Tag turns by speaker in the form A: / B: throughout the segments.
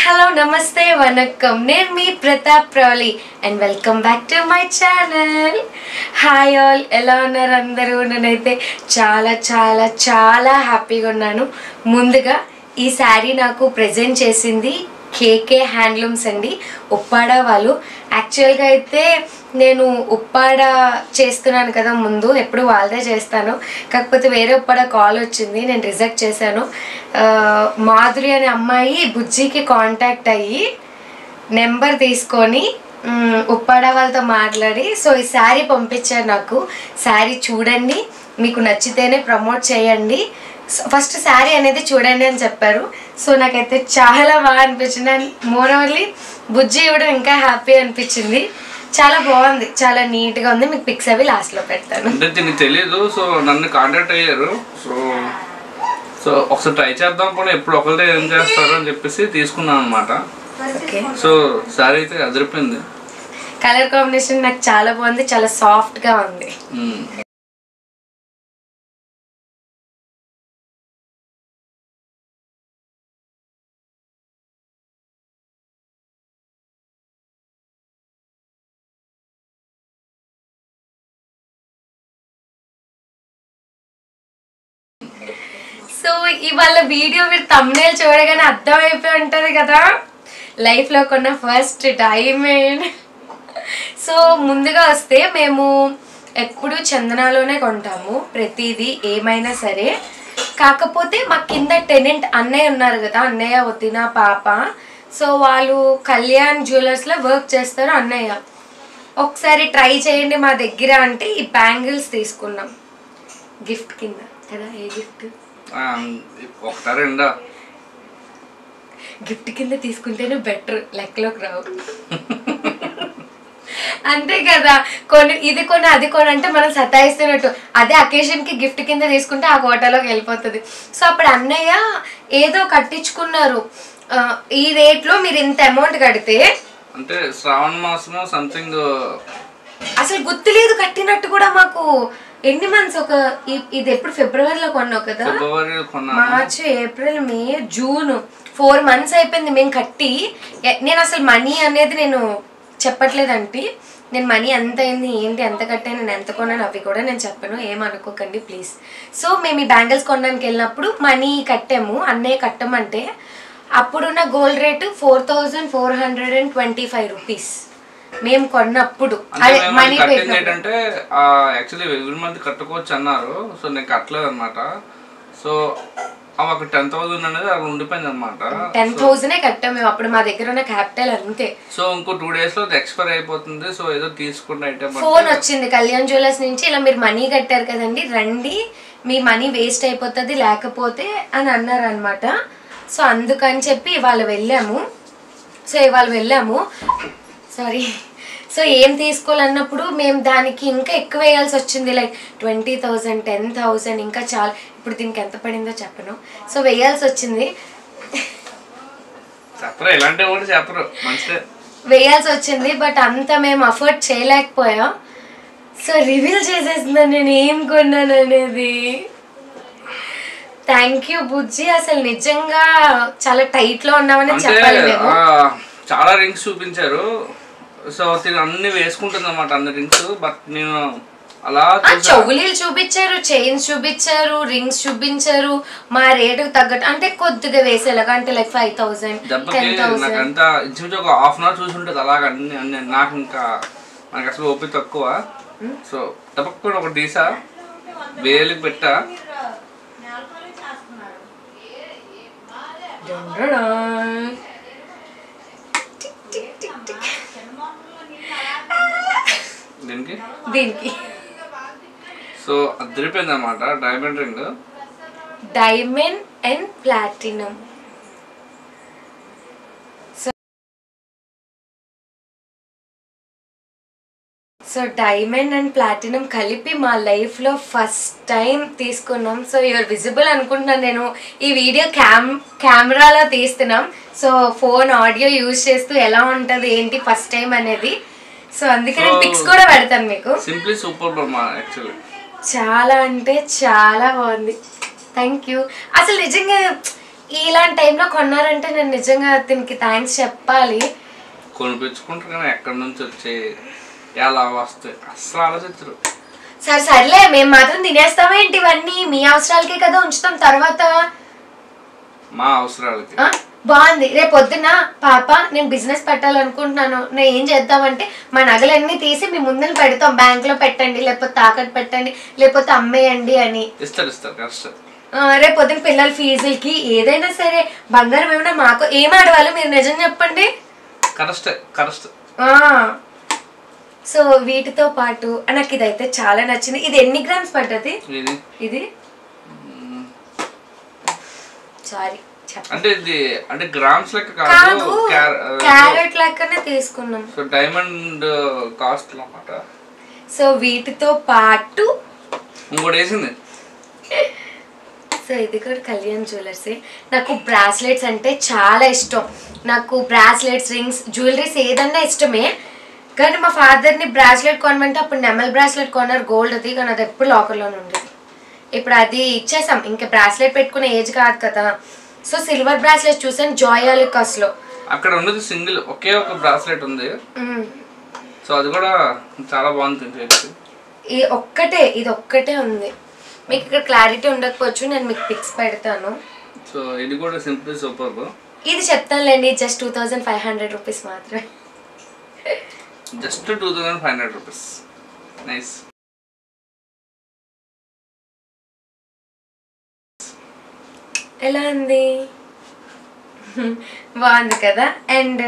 A: Hello నమస్తే వనక్కం నేను మీ Pratap Pravali and welcome back to my channel hi all ఎలా ఉన్నారు అందరూ నేనైతే చాలా చాలా చాలా హ్యాపీగా ఉన్నాను ముందుగా ఈ శారీ నాకు ప్రజెంట్ చేసింది కేకే హ్యాండ్లూమ్స్ అండి ఉప్పాడ వాళ్ళు యాక్చువల్గా అయితే నేను ఉప్పాడ చేస్తున్నాను కదా ముందు ఎప్పుడు వాళ్ళదే చేస్తాను కాకపోతే వేరే ఉప్పాడ కాల్ వచ్చింది నేను రిజెక్ట్ చేశాను ఆ, మాధురి అనే అమ్మాయి బుజ్జికి కాంటాక్ట్ అయ్యి నెంబర్ తీసుకొని మ్, ఉప్పాడ వాళ్ళతో మాట్లాడి సో ఈ శారీ పంపించారు నాకు శారీ చూడండి మీకు నచ్చితేనే ప్రమోట్ చేయండి ఫస్ట్ శారీ అనేది చూడండి అని చెప్పారు సో నాకైతే చాలా బాగా అనిపించింది అండ్ మోర్ ఓవర్లీ బుజ్జి ఇవ్వడం ఇంకా హ్యాపీ అనిపించింది చాలా బాగుంది చాలా నీట్గా ఉంది మీకు పిక్స్ అవి లాస్ట్లో పెడతాను
B: అంటే దీనికి తెలియదు సో నన్ను కాంటాక్ట్ అయ్యారు సో సో ఒకసారి ట్రై చేద్దాం కూడా ఎప్పుడు ఒకరిదే ఏం చేస్తారు అని చెప్పేసి తీసుకున్నాను అనమాట
A: ఓకే
B: సో సారీ అయితే అదిరిపోయింది
A: కలర్ కాంబినేషన్ నాకు చాలా బాగుంది చాలా సాఫ్ట్గా ఉంది
B: మ్మ్.
A: సో ఇవాళ వీడియో మీరు తమ్నేల్ చూడగానే అర్థమైపోయి ఉంటుంది కదా లైఫ్లో కొన్న ఫస్ట్ డైమండ్ సో ముందుగా వస్తే మేము ఎప్పుడు చందనాలోనే కొంటాము ప్రతిదీ ఏమైనా సరే కాకపోతే మా కింద టెనెంట్ అన్నయ్య ఉన్నారు కదా అన్నయ్య వదిన పాప సో వాళ్ళు కళ్యాణ్ జ్యువెలర్స్లో వర్క్ చేస్తారు అన్నయ్య ఒకసారి ట్రై చేయండి మా దగ్గర అంటే ఈ బ్యాంగిల్స్ తీసుకున్నాం గిఫ్ట్ కింద కదా ఏ గిఫ్ట్
B: ఆ, ఒకటా రెండా
A: గిఫ్ట్ కింద తీసుకుంటేనే బెటర్ లెక్కలోకి రావు అంతే కదా కొన్ని ఇది కొన్ని అది కొన్ని అంటే మనం సతాయిస్తున్నట్టు అదే అకేషన్ కి గిఫ్ట్ కింద తీసుకుంటే ఆ కోటలోకి వెళ్ళిపోతుంది సో అప్పుడు అన్నయ్య ఏదో కట్టించుకున్నారు ఆ, ఈ రేట్ లో మీరు ఇంత అమౌంట్ కడితే
B: అంటే శ్రావణ మాసము సంథింగ్
A: అసలు గుర్తులేదు కట్టినట్టు కూడా మాకు ఎన్ని మంత్స్ ఒక ఇ- ఇది ఎప్పుడు ఫిబ్రవరిలో కొన్నావు కదా
B: ఫిబ్రవరి కొన్నాను
A: March April May June four months అయిపోయింది మేము కట్టి ఎ- నేను అసలు మనీ అనేది నేను చెప్పట్లేదంటే నేను మనీ ఎంత అయింది ఏంటి ఎంత కట్టాను నేను ఎంత కొన్నాను అవి కూడా నేను చెప్పను ఏమనుకోకండి ప్లీజ్ సో మేము ఈ బ్యాంగిల్స్ కొనడానికి వెళ్ళినప్పుడు మనీ కట్టాము అన్నయ్య కట్టమంటే అప్పుడున్న gold rate four thousand four hundred and twenty five rupees మేము కొన్నప్పుడు
B: అంటే
A: అదే
B: మేము
A: మనీ
B: అది కట్టింది ఏంటంటే యాక్చువల్లీ ఎవ్రీ మంత్ కట్టుకోవచ్చు అన్నారు సో నేను కట్టలేదు అనమాట సో అవి ఒక టెన్ థౌసండ్ అనేది అక్కడ ఉండిపోయింది అనమాట
A: టెన్ థౌజండే కట్టాం మేము అప్పుడు మా దగ్గర ఉన్న క్యాపిటల్ అంతే
B: సో ఇంకో టూ డేస్ లో ఎక్స్పైర్ అయిపోతుంది సో ఏదో తీసుకుంటే ఐటమ్
A: ఫోన్ వచ్చింది కళ్యాణ్ జ్యువెలర్స్ నుంచి ఇలా మీరు మనీ కట్టారు కదండి రండి మీ మనీ వేస్ట్ అయిపోతుంది లేకపోతే అని అన్నారు అనమాట సో అందుకని చెప్పి ఇవాళ వెళ్ళాము సో ఇవాళ వెళ్ళాము సారీ సో ఏం తీసుకోవాలన్నప్పుడు మేము దానికి ఇంకా ఎక్కువ వేయాల్సి వచ్చింది like twenty thousand ten thousand ఇంకా చాలా ఇప్పుడు దీనికి ఎంత పడిందో చెప్పను సో వేయాల్సి వచ్చింది
B: చెప్పరు ఇలాంటివి కూడా చెప్పరు మంచిదే
A: వేయాల్సి వచ్చింది బట్ అంత మేము అఫోర్డ్ చేయలేకపోయాం సో రివీల్ చేసేస్తున్నాను నేను ఏం కొన్నాను అనేది థ్యాంక్ యూ బుజ్జి అసలు నిజంగా చాలా టైట్ లో ఉన్నామని
B: అంటే
A: చెప్పాలి మేము
B: ఆ, చాలా రింగ్స్ చూపించారు సో తిని అన్ని వేసుకుంటుంది అనమాట అన్ని రింగ్స్ బట్ నేను అలా
A: ఆ,
B: చూసా
A: చెవులీలు చూపించారు చైన్స్ చూపించారు రింగ్స్ చూపించారు మా రేటుకు తగ్గట్టు అంటే కొద్దిగా వేసేలాగా అంటే లైక్ ఫైవ్ థౌసండ్
B: దెబ్బకి
A: టెన్
B: నాకు
A: థౌసండ్
B: అంత ఇంచుమించు ఒక హాఫ్ అన్ అవర్ చూసి ఉంటుంది అలాగ అన్ని అన్ని నాకు ఇంకా నాకు అసలు ఓపిక తక్కువ సో తప్పకుండా ఒక డీసా వేలికి పెట్టా దీనికి
A: దీనికి
B: సో అదిరిపోయింది అనమాట diamond ring
A: diamond and platinum so diamond and platinum కలిపి మా లైఫ్లో ఫస్ట్ టైం తీసుకున్నాం సో యువర్ విజిబుల్ అనుకుంటున్నాను నేను ఈ వీడియో క్యామ్ కెమెరాలో తీస్తున్నాం సో ఫోన్ ఆడియో యూజ్ చేస్తూ ఎలా ఉంటుంది ఏంటి ఫస్ట్ టైం అనేది సో అందుకే నేను
B: So-
A: పిక్స్ కూడా పెడతాను మీకు
B: సింప్లీ సూపర్ బ్రహ్మ యాక్చువల్లీ
A: చాలా అంటే చాలా బాగుంది థ్యాంక్ యూ అసలు నిజంగా ఇలాంటి టైంలో కొన్నారంటే నేను నిజంగా దీనికి థ్యాంక్స్ చెప్పాలి
B: కొనిపించుకుంటారు కానీ ఎక్కడి నుంచి వచ్చే ఎలా వస్తాయి అస్సలు ఆలోచించరు
A: సరే సర్లే మేము మాత్రం తినేస్తామేంటి ఇవన్నీ మీ అవసరాలకే కదా ఉంచుతాం తర్వాత
B: మా అవసరాలకి
A: ఆ, బాగుంది రేపు పొద్దున పాప నేను బిజినెస్ పెట్టాలనుకుంటున్నాను నేను ఏం చేద్దామంటే మా నగలన్నీ తీసి మీ ముందర పెడతాం బ్యాంక్ లో పెట్టండి లేకపోతే తాకట్టు పెట్టండి లేకపోతే అమ్మేయండి అని
B: ఇస్తారు ఇస్తారు కష్టం
A: ఆ, రేపు పొద్దున పిల్లల ఫీజులకి ఏదైనా సరే బంగారం ఏమైనా మాకు ఏం ఆడవాళ్ళు మీరు నిజం చెప్పండి
B: కరెస్టే కరెస్ట్
A: ఆ సో వీటితో పాటు నాకు ఇదైతే చాలా నచ్చింది ఇది ఎన్ని గ్రామ్స్ పడ్డది
B: ఇది
A: ఇది సారీ చెప్ప
B: అంటే ఇది అంటే గ్రామ్స్ లెక్క
A: కాదు
B: కాదు క్యార-
A: క్యారెట్ లెక్కనే తీసుకున్నాం
B: సో డైమండ్ కాస్ట్ అన్నమాట
A: సో వీటితో పాటు
B: ఇంకోటి వేసింది
A: సో ఇది కూడా కళ్యాణ్ జ్యువెలర్స్ నాకు బ్రాస్లెట్స్ అంటే చాలా ఇష్టం నాకు బ్రాస్లెట్స్ రింగ్స్ జ్యువెలరీస్ ఏదన్నా ఇష్టమే కానీ మా ఫాదర్ని బ్రాస్లెట్ కొనమంటే అప్పుడు నెమల్ బ్రాస్లెట్ కొన్నారు గోల్డ్ అది కానీ అది ఎప్పుడు లాకర్లోనే ఉండేది ఇప్పుడు అది ఇచ్చేసాం ఇంకా బ్రాస్లెట్ పెట్టుకునే ఏజ్ కాదు కదా సో సిల్వర్ బ్రాస్లెట్ చూసాను జాయాలికస్లో
B: అక్కడ ఉన్నది సింగిల్ ఒకే ఒక బ్రాస్లెట్ ఉంది సో అది కూడా చాలా బాగుంది చేసి
A: ఈ ఒక్కటే ఇది ఒక్కటే ఉంది మీకు ఇక్కడ క్లారిటీ ఉండకపోవచ్చు నేను మీకు పిక్స్ పెడతాను
B: సో ఇది కూడా సింపుల్ సూపర్
A: ఇది చెప్తానులేండి just two thousand five hundred rupees మాత్రమే
B: just two thousand five hundred rupees nice
A: ఎలా ఉంది బాగుంది కదా అండ్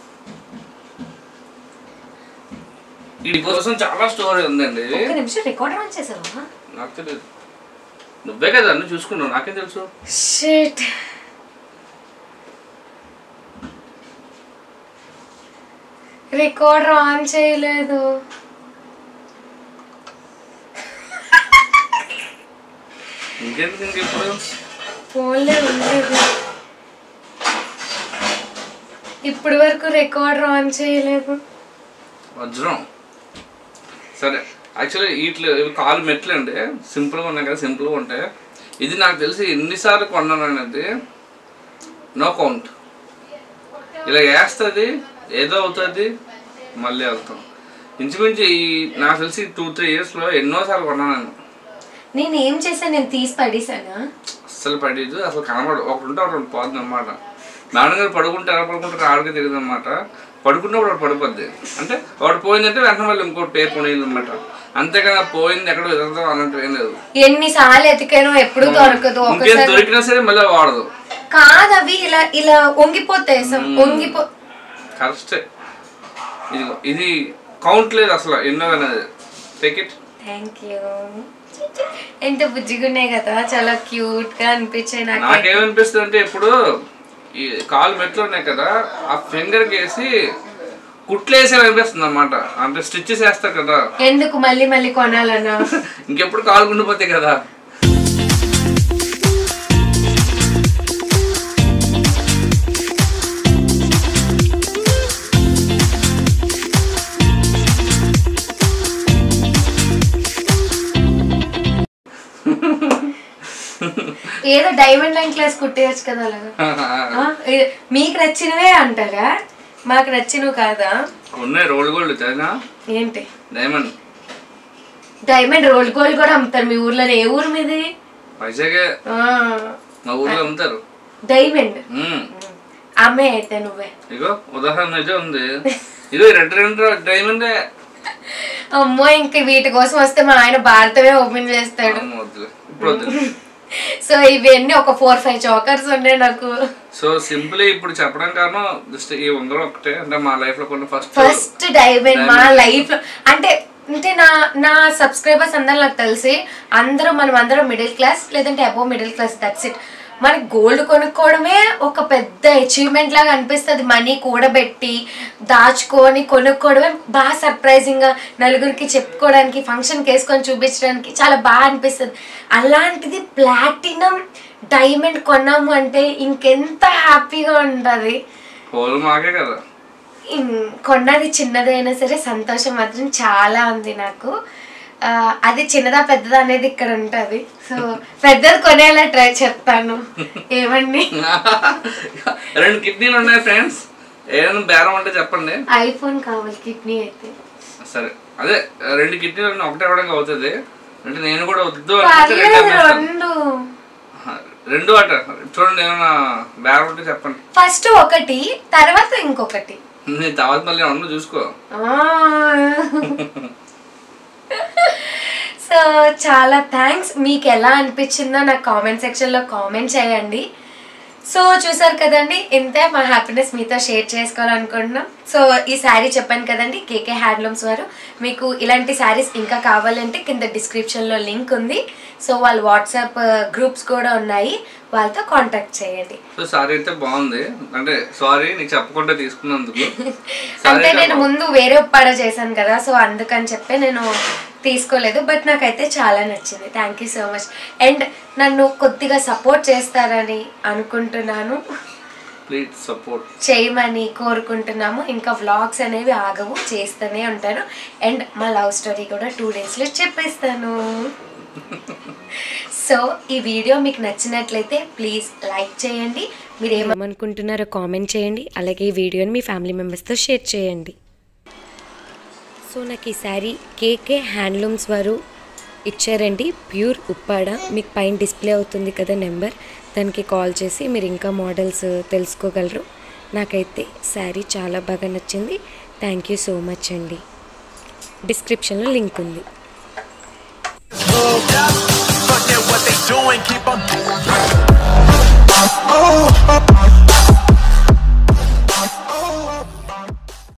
B: వీటి కోసం చాలా స్టోరీ ఉందండి ఇది
A: ఒక నిమిషం రికార్డర్ ఆన్ చేసావా
B: నాకు తెలియదు నువ్వే కదా అన్ని చూసుకున్నావు నాకేం తెలుసు
A: షిట్ రికార్డర్ ఆన్ చేయలేదు
B: ఇంకెందుకు ఇంక ఇప్పుడు
A: ఫోన్లే ఉండేది ఇప్పటి వరకు రికార్డర్ ఆన్ చేయలేదు
B: వజ్రం సరే యాక్చువల్లీ వీటిలో ఇవి కాలు మెట్లు అండి సింపుల్గా ఉన్నాయి కదా సింపుల్గా ఉంటాయి ఇది నాకు తెలిసి ఎన్నిసార్లు కొన్నాను అనేది నో కౌంట్ ఇలా వేస్తుంది ఏదో అవుతుంది మళ్ళీ వెళ్తాం ఇంచుమించు ఈ నాకు తెలిసి టూ త్రీ ఇయర్స్లో ఎన్నోసార్లు కొన్నాను నేను
A: నేను ఏం చేశాను నేను తీసి పడేసానా
B: అస్సలు పడేది అసలు కనబడు ఒకటి ఉంటే ఒకటి పోతుంది అనమాట మేడం గారు పడుకుంటే ఎలా పడుకుంటారు ఆడికి తెలియదు అనమాట పడుకున్నప్పుడు ఒకటి పడిపోద్ది అంటే ఒకటి పోయిందంటే వెంటనే మళ్ళీ ఇంకోటి పేరు పోయింది అనమాట అంతేకాని పోయింది ఎక్కడో ఎదుగుతాం అన్నట్టు ఏం లేదు
A: ఎన్నిసార్లు ఎతికానో ఎప్పుడు దొరకదు
B: ఇంకేం
A: ఒకసారి
B: దొరికినా సరే మళ్ళీ వాడదు
A: కాదు అవి ఇలా ఇలా వంగిపోతాయి సం- వంగిపో
B: కరెక్టే ఇది ఇది కౌంట్ లేదు అసలు ఎన్నో అనేది టేక్ ఇట్
A: థ్యాంక్ యూ ఎంత బుజ్జిగున్నాయి కదా చాలా క్యూట్ గా అనిపించాయి నాకు
B: నాకేమనిపిస్తుంది అంటే ఇప్పుడు ఈ కాలు మెట్లు ఉన్నాయి కదా ఆ ఫింగర్ వేసి కుట్లు వేసేయాలనిపిస్తుంది అనమాట అంటే స్టిచ్చెస్ వేస్తారు కదా
A: ఎందుకు మళ్ళీ మళ్ళీ కొనాలన్నా
B: ఇంకెప్పుడు కాలు గుండిపోతాయి కదా
A: ఏదో డైమండ్ లైన్ క్లాస్ కుట్టేయచ్చు కదా అలాగా ఆ, ఏ- మీకు నచ్చినవే అంటారా మాకు నచ్చినవి కాదా
B: ఉన్నాయి రోల్ గోల్డ్ చదివినా
A: ఏంటి
B: డైమండ్
A: డైమండ్ రోల్ గోల్డ్ కూడా అమ్ముతారు మీ ఊర్లోనే ఏ ఊరు మీది
B: వైజాగే
A: ఆ,
B: మా ఊర్లో అమ్ముతారు
A: డైమండ్
B: మ్మ్.
A: అమ్మే అయితే నువ్వే
B: ఇగో ఉదాహరణ అయితే ఉంది ఇదో రెండు రెండు డైమండే
A: అమ్మో ఇంక వీటి కోసం వస్తే మా ఆయన భారతమే ఓపెన్ చేస్తాడు
B: అమ్మ వద్దులే ఇప్పుడు వద్దు
A: సో ఇవన్నీ ఒక ఫోర్ ఫైవ్ చాకర్స్ ఉన్నాయి నాకు
B: సో సింపుల్ ఇప్పుడు చెప్పడం కారణం జస్ట్ ఈ ఉంగరం ఒకటే అంటే మా లైఫ్ లో కొన్ని ఫస్ట్
A: ఫస్ట్ డైమండ్ మా లైఫ్ లో అంటే అంటే నా నా సబ్స్క్రైబర్స్ అందరు నాకు తెలిసి అందరూ మనం అందరం మిడిల్ క్లాస్ లేదంటే above middle class that's it మనకి గోల్డ్ కొనుక్కోవడమే ఒక పెద్ద అచీవ్మెంట్ లాగా అనిపిస్తుంది మనీ కూడబెట్టి దాచుకొని కొనుక్కోవడమే బాగా సర్ప్రైజింగ్గా నలుగురికి చెప్పుకోవడానికి ఫంక్షన్కి వేసుకొని చూపించడానికి చాలా బాగా అనిపిస్తుంది అలాంటిది ప్లాటినం డైమండ్ కొన్నాము అంటే ఇంకెంత హ్యాపీగా ఉంటుంది
B: హోల్ మాకే కదా
A: ఇన్- కొన్నది చిన్నదైనా సరే సంతోషం మాత్రం చాలా ఉంది నాకు ఆ, అది చిన్నదా పెద్దదా అనేది ఇక్కడ ఉంటుంది సో పెద్దది కొనేలా ట్రై చెప్తాను ఏమండి
B: రెండు కిడ్నీలు ఉన్నాయి ఫ్రెండ్స్ ఏదైనా బేరం అంటే చెప్పండి
A: ఐఫోన్ కావాలి కిడ్నీ అయితే
B: సరే అదే రెండు కిడ్నీలు ఉన్నాయి, ఒకటే ఇవ్వడానికి అవుతుంది అంటే నేను కూడా వద్దు అంటే రెండు
A: పర్లేదు
B: అమ్మేస్తాను.
A: రెండు
B: రెండు అట చూడండి ఏమైనా బేరం ఉంటే చెప్పండి
A: ఫస్ట్ ఒకటి తర్వాత ఇంకొకటి
B: నేను తర్వాత మళ్ళీ ఉండు చూసుకో
A: సో చాలా థ్యాంక్స్ మీకు ఎలా అనిపించిందో నాకు కామెంట్ సెక్షన్లో కామెంట్ చేయండి సో చూసారు కదండి ఇంతే మా హ్యాపీనెస్ మీతో షేర్ చేసుకోవాలనుకుంటున్నాం సో ఈ శారీ చెప్పాను కదండి కేకే హ్యాండ్లూమ్స్ వారు మీకు ఇలాంటి శారీస్ ఇంకా కావాలంటే కింద డిస్క్రిప్షన్లో లింక్ ఉంది సో వాళ్ళ వాట్సాప్ గ్రూప్స్ కూడా ఉన్నాయి వాళ్ళతో కాంటాక్ట్ చేయండి
B: సో సారీ అయితే బాగుంది అంటే సారీ నీకు చెప్పకుండా తీసుకున్నందుకు సారీ
A: అంటే
B: అయితే
A: నేను
B: బాగుంది.
A: ముందు వేరే ఉప్పాడ చేశాను కదా సో అందుకని చెప్పి నేను తీసుకోలేదు బట్ నాకైతే చాలా నచ్చింది thank you so much and నన్ను కొద్దిగా సపోర్ట్ చేస్తారని అనుకుంటున్నాను
B: ప్లీజ్ సపోర్ట్
A: చేయమని కోరుకుంటున్నాము ఇంకా వ్లాగ్స్ అనేవి ఆగవు చేస్తూనే ఉంటాను అండ్ మా లవ్ స్టోరీ కూడా టూ డేస్లో చెప్పేస్తాను సో ఈ వీడియో మీకు నచ్చినట్లయితే ప్లీజ్ లైక్ చేయండి మీరు ఏమనుకుంటున్నారో కామెంట్ చేయండి అలాగే ఈ వీడియోని మీ ఫ్యామిలీ మెంబర్స్తో షేర్ చేయండి సో నాకు ఈ శారీ కేకే హ్యాండ్లూమ్స్ వారు ఇచ్చారండి ప్యూర్ ఉప్పాడ మీకు పైన డిస్ప్లే అవుతుంది కదా నెంబర్ దానికి కాల్ చేసి మీరు ఇంకా మోడల్స్ తెలుసుకోగలరు నాకైతే శారీ చాలా బాగా నచ్చింది థ్యాంక్ యూ సో మచ్ అండి డిస్క్రిప్షన్లో లింక్ ఉంది
C: Moved up, forget what they doing, keep 'em.